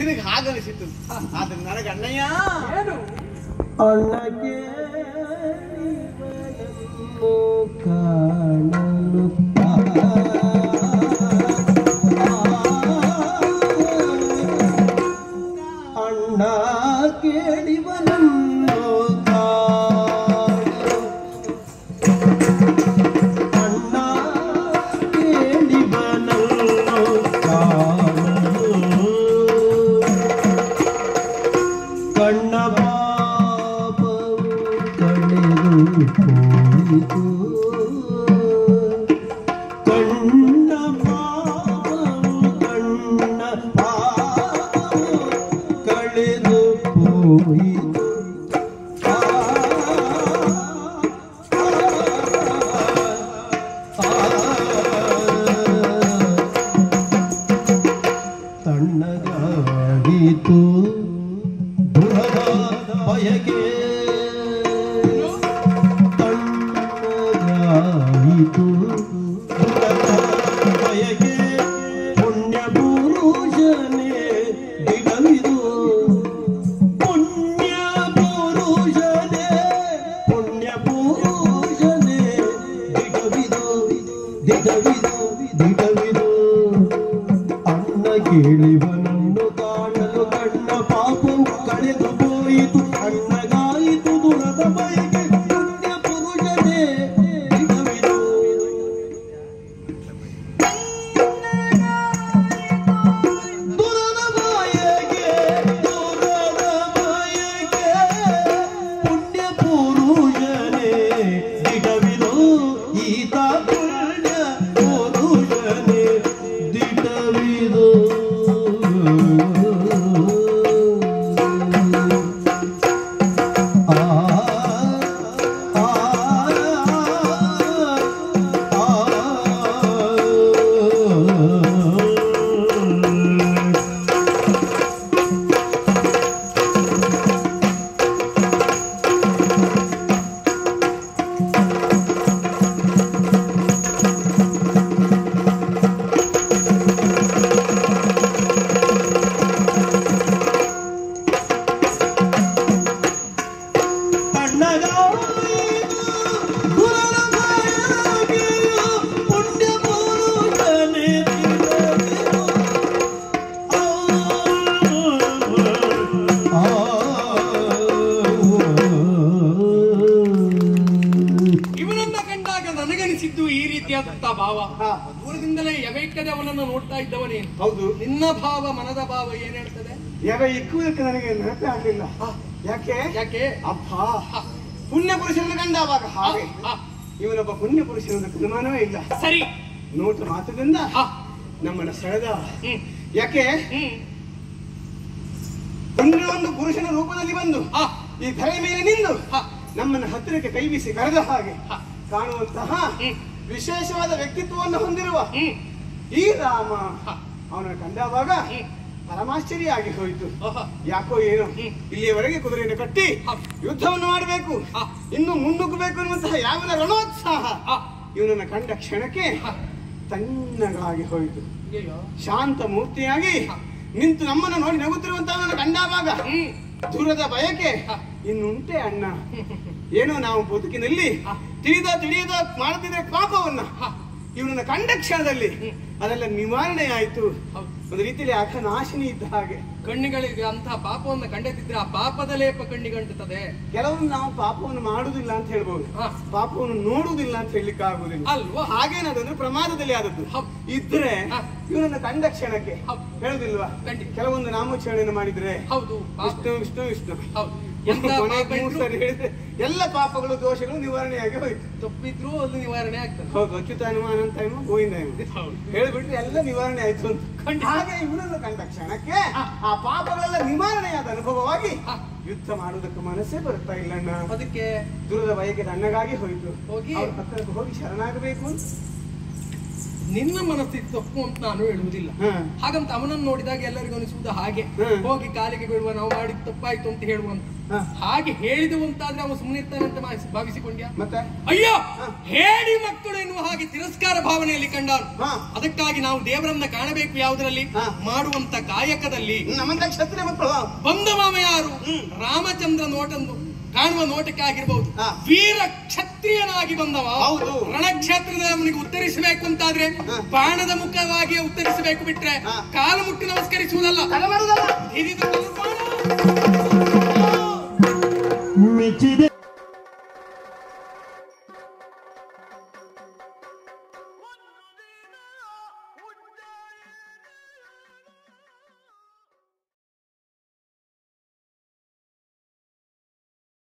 ನಿನಗೆ ಹಾಗನಿಸಿತು ಆದ್ರೆ ನನಗೆ ಅಣ್ಣಯ್ಯ ಏನು ಅಣ್ಣಗೆ ಕಾಣಲು ಅಣ್ಣ ಕೇಳಿವನನ್ನು ಕಾಣಲು ಅಣ್ಣ ಕೇಳಿವನನ್ನು ಕಾಣಲು ಕಣ್ಣ ಪಾಪವು ಕಳೆದು ಹೋಯಿತು ಕಣ್ಣ ಪಾಪವು ಕಣ್ಣ ಪಾಪವು ಕಳೆದು ಹೋಯಿತು ಆ, ಆ, ಆ. ತಣ್ಣಗಾಯಿತು ದೃಢವಾದ ಬಯಕೆ ತಣ್ಣಗಾಯಿತು ದೃಢವಾದ ಬಯಕೆ ಪುಣ್ಯ ಪುರುಷನೇ ದಿಗವಿದು ಪುಣ್ಯ ಪುರುಷನೇ ಪುಣ್ಯ ಪುರುಷನೇ ದಿಗವಿದು ದಿಗವಿದು ದಿಗವಿದು ಅಣ್ಣ ಕೇಳಿವನನ್ನು ಕಾಣಲು ಕಣ್ಣ ಪಾಪವು ಕಳೆದು ಹೋಯಿತು ಅಣ್ಣಗಾಯಿತು ದುರದ ಬಯಕೆ ಪುಣ್ಯ ಪುರುಷನೇ ದಿಗವಿದು ದುರದ ಬಯಕೆ ದುರದ ಬಯಕೆ ಪುಣ್ಯ ಪುರುಷನೇ ದಿಗವಿದು ಈತ ಪುಣ್ಯ ಪುರುಷನೇ ದಿಟವಿದು ಆ ಆ ಆ ಇವನನ್ನ ಕಂಡಾಗ ನನಗನಿಸಿದ್ದು ಈ ರೀತಿಯಾದಂತ ಭಾವ ಹಾ. ದೂರದಿಂದಲೇ ಯವೈಕ್ಕದೆ ಅವನನ್ನು ನೋಡ್ತಾ ಇದ್ದವನೇ ಹೌದು ನಿನ್ನ ಭಾವ ಮನದ ಭಾವ ಏನ್ ಹೇಳ್ತದೆ ಯಾಗ ಇಕ್ಕುವುದಕ್ಕೆ ನನಗೆ ನೆನಪೇ ಆಗಲಿಲ್ಲ ಯಾಕೆ ಯಾಕೆ ಅಪ್ಪ ಪುಣ್ಯ ಪುರುಷರನ್ನು ಕಂಡಾವಾಗ ಹಾಗೆ ಆ, ಇವನೊಬ್ಬ ಪುಣ್ಯ ಪುರುಷನ ಅನುಮಾನವೇ ಇಲ್ಲ ಸರಿ ನೋಟ ಮಾತುಗಳಿಂದ ಆ, ನಮ್ಮನ್ನ ಸೆಳೆದ ಹ್ಮ್ ಯಾಕೆ ಹ್ಮ್ ಪುಣ್ಯ ಒಂದು ಪುರುಷನ ರೂಪದಲ್ಲಿ ಬಂದು ಆ, ಈ ಧರೆ ಮೇಲೆ ನಿಂದು ಆ, ನಮ್ಮನ್ನ ಹತ್ತಿರಕ್ಕೆ ಕೈ ಬೀಸಿ ಕರೆದ ಹಾಗೆ ಹ. ಕಾಣುವಂತಹ ಹ್ಮ್. ವಿಶೇಷವಾದ ವ್ಯಕ್ತಿತ್ವವನ್ನು ಹೊಂದಿರುವ ಹ್ಮ್ ಈ ರಾಮ ಹ. ಅವನನ್ನು ಕಂಡಾಗ ಹ್ಮ್. ಪರಮಾಶ್ಚರ್ಯ ಆಗಿ ಹೋಯಿತು ಓಹೋ. ಯಾಕೋ ಏನು ಹ್ಮ್. ಇಲ್ಲಿಯವರೆಗೆ ಕುದುರೆಯನ್ನು ಕಟ್ಟಿ ಹ. ಯುದ್ಧವನ್ನು ಮಾಡಬೇಕು ಹ. ಇನ್ನು ಮುನ್ನುಗ್ಗಬೇಕು ಅನ್ನುವಂತಹ ಯಾವನ ರಣೋತ್ಸಾಹ ಆ, ಇವನನ್ನ ಕಂಡ ಕ್ಷಣಕ್ಕೆ ಹ. ತಣ್ಣಗಾಗಿ ಹೋಯಿತು ಅಯ್ಯಯ್ಯೋ. ಶಾಂತ ಮೂರ್ತಿಯಾಗಿ ಹ. ನಿಂತು ನಮ್ಮನ್ನು ನೋಡಿ ನಗುತ್ತಿರುವಂತವನನ್ನು ಕಂಡಾಗ ಹ್ಮ್ ದೂರದ ಬಯಕೆ ಹ. ಇನ್ನುಂಟೆ ಅಣ್ಣ ಏನೋ ನಾವು ಬದುಕಿನಲ್ಲಿ ಹ. ತಿಳಿದ ತಿಳಿಯದ ಮಾಡುತ್ತಿದ್ದ ಪಾಪವನ್ನ ಹ. ಇವನನ್ನ ಕಂಡ ಕ್ಷಣದಲ್ಲಿ ಹ್ಮ್. ಅದೆಲ್ಲ ನಿವಾರಣೆ ಆಯ್ತು ಹೌದು. ಒಂದು ರೀತಿಯಲ್ಲಿ ಅಘನಾಶಿನಿ ಇದ್ದ ಹಾಗೆ ಕಣ್ಣಿಗಳಿಗೆ ಅಂತಹ ಪಾಪವನ್ನು ಕಂಡೆದಿದ್ರೆ ಆ ಪಾಪದ ಲೇಪ ಕಣ್ಣಿಗಂಟುತ್ತದೆ ಕೆಲವೊಂದು ನಾವು ಪಾಪವನ್ನು ಮಾಡುವುದಿಲ್ಲ ಅಂತ ಹೇಳ್ಬೋದು ಹ. ಪಾಪವನ್ನು ನೋಡುವುದಿಲ್ಲ ಅಂತ ಹೇಳಲಿಕ್ಕೆ ಆಗುದಿಲ್ಲ ಅಲ್ವಾ ಹಾಗೇನಾದ್ರೆ ಪ್ರಮಾದದಲ್ಲಿ ಆದದ್ದು ಹೌದು. ಇದ್ರೆ ಹ. ಇವನನ್ನ ಕಂಡ ಕ್ಷಣಕ್ಕೆ ಹೌದು. ಹೇಳುದಿಲ್ವಾ ಖಂಡಿತ. ಕೆಲವೊಂದು ನಾಮೋಚ್ಚಾರಣೆ ಮಾಡಿದ್ರೆ ಹೌದು ಪಾಪ ವಿಷ್ಣು ವಿಷ್ಣು ವಿಷ್ಣು ಹೌದು ಎಂತ ಕೊನೆಗೆ ಪಾಪ ಮೂರು ಇದ್ರೂ ಸರಿ ಹೇಳಿದ್ರೆ ಎಲ್ಲ ಪಾಪಗಳು ದೋಷಗಳು ನಿವಾರಣೆಯಾಗಿ ಹೋಯ್ತು ತಪ್ಪಿದ್ರೂ ಅದು ನಿವಾರಣೆ ಆಗ್ತದೆ ಹೌದು ಅಚ್ಯುತ ಹನುಮ ಅನಂತ ಹನುಮ ಗೋವಿಂದ ಹನುಮ ಹೌದು. ಹೇಳ್ಬಿಟ್ರೆ ಎಲ್ಲ ನಿವಾರಣೆ ಆಯ್ತು ಅಂತ ಖಂಡಿತ. ಹಾಗೆ ಇವನನ್ನು ಕಂಡ ಕ್ಷಣಕ್ಕೆ ಆ ಪಾಪಗಳೆಲ್ಲ ನಿವಾರಣೆಯಾದ ಅನುಭವವಾಗಿ ಹ. ಯುದ್ಧ ಮಾಡುವುದಕ್ಕೆ ಮನಸ್ಸೇ ಬರ್ತಾ ಇಲ್ಲ ಅಣ್ಣ ಅದಕ್ಕೆ ದೂರದ ಬಯಕೆ ತಣ್ಣಗಾಗಿ ಹೋಯ್ತು ಹೋಗಿ? ಅವ್ರ ಹತ್ತಿರಕ್ಕೆ ಹೋಗಿ ಶರಣಾಗಬೇಕು ಅಂತ ನಿನ್ನ ಮನಸ್ಥಿತಿ ತಪ್ಪು ಅಂತ ನಾನು ಹೇಳುವುದಿಲ್ಲ ಹ. ಹಾಗಂತ ಅವನನ್ನು ನೋಡಿದಾಗ ಎಲ್ಲರಿಗೂ ಅನಿಸುವುದು ಹಾಗೆ ಹ್ಮ್. ಹೋಗಿ ಕಾಲಿಗೆ ಬೀಳುವ ನಾವು ಮಾಡಿದ ತಪ್ಪಾಯ್ತು ಅಂತ ಹೇಳುವಂತ ಹ. ಹಾಗೆ ಹೇಳಿದವಂತಾದ್ರೆ ಅವನು ಸುಮ್ಮನೆ ಇರ್ತಾನಂತ ಭಾವಿಸಿ- ಭಾವಿಸಿಕೊಂಡ್ಯಾ ಮತ್ತೆ ಅಯ್ಯೋ ಹ. ಹೇಳಿ ಮಕ್ಕಳು ಎನ್ನುವ ಹಾಗೆ ತಿರಸ್ಕಾರ ಭಾವನೆಯಲ್ಲಿ ಕಂಡಾನು ಹ. ಅದಕ್ಕಾಗಿ ನಾವು ದೇವರನ್ನ ಕಾಣಬೇಕು ಯಾವುದರಲ್ಲಿ ಹ. ಮಾಡುವಂತ ಕಾಯಕದಲ್ಲಿ ನಮ್ಮಂತ ಕ್ಷತ್ರಿಯ ಮಕ್ಕಳು ಬಂದ ಮಾಮ ಯಾರು ಹ್ಮ್. ರಾಮಚಂದ್ರ ನೋಟಂದು ಕಾಣುವ ನೋಟಕ್ಕೆ ಆಗಿರ್ಬಹುದು ಹ. ವೀರ ಕ್ಷತ್ರಿಯನಾಗಿ ಬಂದವ ಹೌದು. ರಣಕ್ಷೇತ್ರದ ಅವನಿಗೆ ಉತ್ತರಿಸಬೇಕು ಅಂತಾದ್ರೆ ಹ. ಬಾಣದ ಮುಖವಾಗಿ ಉತ್ತರಿಸಬೇಕು ಬಿಟ್ರೆ ಹ. ಕಾಲು ಮುಟ್ಟಿ ನಮಸ್ಕರಿಸುವುದಲ್ಲ ತಲೆ ಮಾಡುದಲ್ಲ ಹಿರಿದು ಬಾಣ